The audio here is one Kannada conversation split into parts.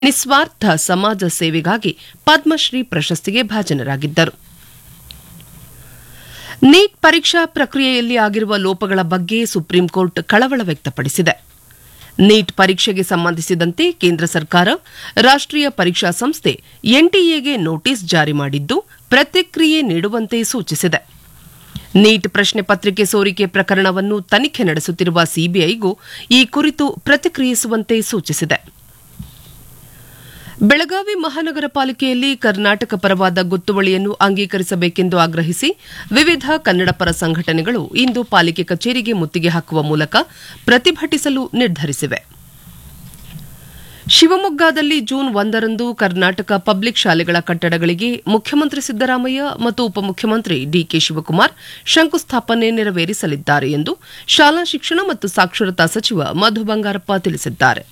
ನಿಸ್ವಾರ್ಥ ಸಮಾಜ ಸೇವೆಗಾಗಿ ಪದ್ಮಶ್ರೀ ಪ್ರಶಸ್ತಿಗೆ ಭಾಜನರಾಗಿದ್ದರು ನೀಟ್ ಪರೀಕ್ಷಾ ಪ್ರಕ್ರಿಯೆಯಲ್ಲಿ ಆಗಿರುವ ಲೋಪಗಳ ಬಗ್ಗೆ ಸುಪ್ರೀಂ ಕೋರ್ಟ್ ಕಳವಳ ವ್ಯಕ್ತಪಡಿಸಿದೆ ನೀಟ್ ಪರೀಕ್ಷೆಗೆ ಸಂಬಂಧಿಸಿದಂತೆ ಕೇಂದ್ರ ಸರ್ಕಾರ ರಾಷ್ಟೀಯ ಪರೀಕ್ಷಾ ಸಂಸ್ಥೆ ಎನ್ಟಿಎಗೆ ನೋಟಿಸ್ ಜಾರಿ ಮಾಡಿದ್ದು ಪ್ರತಿಕ್ರಿಯೆ ನೀಡುವಂತೆ ಸೂಚಿಸಿದೆ ನೀಟ್ ಪ್ರಶ್ನೆ ಪತ್ರಿಕೆ ಸೋರಿಕೆ ಪ್ರಕರಣವನ್ನು ತನಿಖೆ ನಡೆಸುತ್ತಿರುವ ಸಿಬಿಐಗೂ ಈ ಕುರಿತು ಪ್ರತಿಕ್ರಿಯಿಸುವಂತೆ ಸೂಚಿಸಿದೆ ಬೆಳಗಾವಿ ಮಹಾನಗರ ಪಾಲಿಕೆಯಲ್ಲಿ ಕರ್ನಾಟಕ ಪರವಾದ ಗೊತ್ತುವಳಿಯನ್ನು ಅಂಗೀಕರಿಸಬೇಕೆಂದು ಆಗ್ರಹಿಸಿ ವಿವಿಧ ಕನ್ನಡಪರ ಸಂಘಟನೆಗಳು ಇಂದು ಪಾಲಿಕೆ ಕಚೇರಿಗೆ ಮುತ್ತಿಗೆ ಹಾಕುವ ಮೂಲಕ ಪ್ರತಿಭಟಿಸಲು ನಿರ್ಧರಿಸಿವೆ ಶಿವಮೊಗ್ಗದಲ್ಲಿ ಜೂನ್ ಒಂದರಂದು ಕರ್ನಾಟಕ ಪಬ್ಲಿಕ್ ಶಾಲೆಗಳ ಕಟ್ಟಡಗಳಿಗೆ ಮುಖ್ಯಮಂತ್ರಿ ಸಿದ್ದರಾಮಯ್ಯ ಮತ್ತು ಉಪಮುಖ್ಯಮಂತ್ರಿ ಡಿಕೆ ಶಿವಕುಮಾರ್ ಶಂಕುಸ್ಥಾಪನೆ ನೆರವೇರಿಸಲಿದ್ದಾರೆ ಎಂದು ಶಾಲಾ ಶಿಕ್ಷಣ ಮತ್ತು ಸಾಕ್ಷರತಾ ಸಚಿವ ಮಧು ಬಂಗಾರಪ್ಪ ತಿಳಿಸಿದ್ದಾರೆ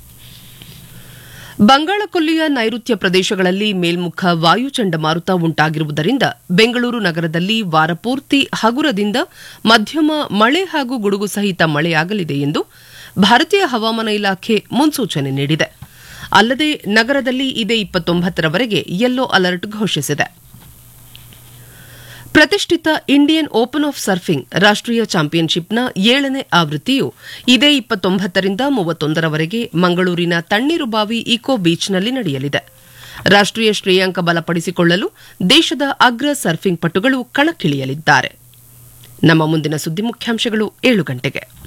ಬಂಗಾಳಕೊಲ್ಲಿಯ ನೈಋತ್ಯ ಪ್ರದೇಶಗಳಲ್ಲಿ ಮೇಲ್ಮುಖ ವಾಯು ಚಂಡಮಾರುತ ಉಂಟಾಗಿರುವುದರಿಂದ ಬೆಂಗಳೂರು ನಗರದಲ್ಲಿ ವಾರಪೂರ್ತಿ ಹಗುರದಿಂದ ಮಧ್ಯಮ ಮಳೆ ಹಾಗೂ ಗುಡುಗು ಸಹಿತ ಮಳೆಯಾಗಲಿದೆ ಎಂದು ಭಾರತೀಯ ಹವಾಮಾನ ಇಲಾಖೆ ಮುನ್ಸೂಚನೆ ನೀಡಿದೆ ಅಲ್ಲದೆ ನಗರದಲ್ಲಿ ಇದೇ ಇಪ್ಪತ್ತೊಂಬತ್ತರವರೆಗೆ ಯೆಲ್ಲೋ ಅಲರ್ಟ್ ಘೋಷಿಸಿದೆ ಪ್ರತಿಷ್ಠಿತ ಇಂಡಿಯನ್ ಓಪನ್ ಆಫ್ ಸರ್ಫಿಂಗ್ ರಾಷ್ಟೀಯ ಚಾಂಪಿಯನ್ಶಿಪ್ನ ಏಳನೇ ಆವೃತ್ತಿಯು ಇದೇ ಇಪ್ಪತ್ತೊಂಬತ್ತರಿಂದ ಮೂವತ್ತೊಂದರವರೆಗೆ ಮಂಗಳೂರಿನ ತಣ್ಣೀರುಬಾವಿ ಇಕೋ ಬೀಚ್ನಲ್ಲಿ ನಡೆಯಲಿದೆ ರಾಷ್ಟೀಯ ಶ್ರೇಯಾಂಕ ಬಲಪಡಿಸಿಕೊಳ್ಳಲು ದೇಶದ ಅಗ್ರ ಸರ್ಫಿಂಗ್ ಪಟುಗಳು ಕಣಕ್ಕಿಳಿಯಲಿದ್ದಾರೆ ನಮ್ಮ ಮುಂದಿನ ಸುದ್ದಿ ಮುಖ್ಯಾಂಶಗಳು ಏಳು ಗಂಟೆಗೆ